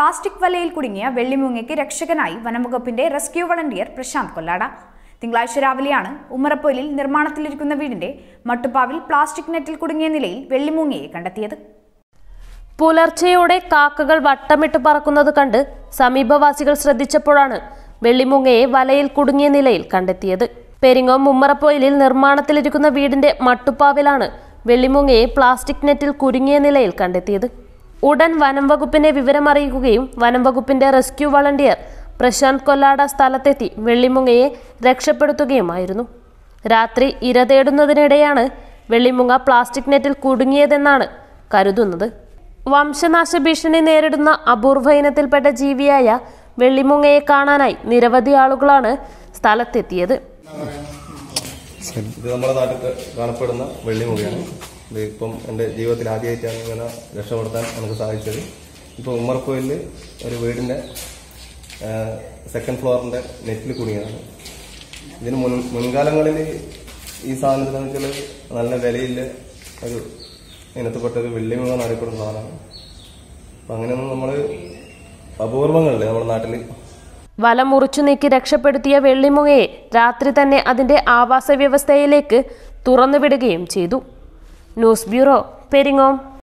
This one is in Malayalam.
പ്ലാസ്റ്റിക് വലയിൽ കുടുങ്ങിയ വെള്ളിമുങ്ങയ്ക്ക് രക്ഷകനായി വനംവകുപ്പിന്റെ റെസ്ക്യൂ വളണ്ടിയർ പ്രശാന്ത് കൊല്ലാട തിങ്കളാഴ്ച രാവിലെയാണ് ഉമ്മറപ്പൊയിലിൽ നിർമ്മാണത്തിലിരിക്കുന്ന വീടിന്റെ മട്ടുപ്പാവിൽ പ്ലാസ്റ്റിക് നെറ്റിൽ കുടുങ്ങിയ നിലയിൽ വെള്ളിമുങ്ങയെ കണ്ടെത്തിയത് പുലർച്ചെയോടെ കാക്കകൾ വട്ടമിട്ട് പറക്കുന്നത് കണ്ട് സമീപവാസികൾ ശ്രദ്ധിച്ചപ്പോഴാണ് വെള്ളിമുങ്ങയെ വലയിൽ കുടുങ്ങിയ നിലയിൽ കണ്ടെത്തിയത് പെരിങ്ങോം മുമ്മറപ്പൊയിലിൽ നിർമ്മാണത്തിലിരിക്കുന്ന വീടിന്റെ മട്ടുപ്പാവിലാണ് വെള്ളിമുങ്ങയെ പ്ലാസ്റ്റിക് നെറ്റിൽ കുരുങ്ങിയ നിലയിൽ കണ്ടെത്തിയത് ഉടൻ വനം വകുപ്പിനെ വിവരമറിയിക്കുകയും വനം വകുപ്പിന്റെ റെസ്ക്യൂ വളണ്ടിയർ പ്രശാന്ത് കൊല്ലാട സ്ഥലത്തെത്തി വെള്ളിമുങ്ങയെ രക്ഷപ്പെടുത്തുകയുമായിരുന്നു രാത്രി ഇര തേടുന്നതിനിടെയാണ് വെള്ളിമുങ്ങ പ്ലാസ്റ്റിക് നെറ്റിൽ കുടുങ്ങിയതെന്നാണ് കരുതുന്നത് വംശനാശ ഭീഷണി നേരിടുന്ന അപൂർവ ഇനത്തിൽപ്പെട്ട ജീവിയായ വെള്ളിമുങ്ങയെ കാണാനായി നിരവധി ആളുകളാണ് സ്ഥലത്തെത്തിയത് ഇത് നമ്മുടെ നാട്ടിൽ കാണപ്പെടുന്ന വെള്ളിമുഖയാണ് ഇത് ഇപ്പം എൻ്റെ ജീവിതത്തിൽ ആദ്യമായിട്ടാണ് ഇങ്ങനെ രക്ഷപ്പെടുത്താൻ നമുക്ക് സാധിച്ചത് ഇപ്പോൾ ഉമ്മർക്കോയിലിൽ ഒരു വീടിൻ്റെ സെക്കൻഡ് ഫ്ലോറിൻ്റെ നെറ്റിൽ കുടുങ്ങിയതാണ് ഇതിന് മുൻ മുൻകാലങ്ങളിൽ ഈ സാധനത്തിന് വെച്ചാൽ നല്ല വിലയില്ല ഒരു ഇനത്തിൽപ്പെട്ട ഒരു വെള്ളിമുഖ എന്നറിയപ്പെടുന്ന സാധനമാണ് അപ്പം അങ്ങനെയൊന്നും നമ്മൾ അപൂർവങ്ങളില്ലേ നമ്മുടെ നാട്ടിൽ വല മുറിച്ചു നീക്കി രക്ഷപ്പെടുത്തിയ വെള്ളിമുങ്ങയെ രാത്രി തന്നെ അതിന്റെ ആവാസ വ്യവസ്ഥയിലേക്ക് തുറന്നുവിടുകയും ചെയ്തു ന്യൂസ് ബ്യൂറോ പെരിങ്ങോം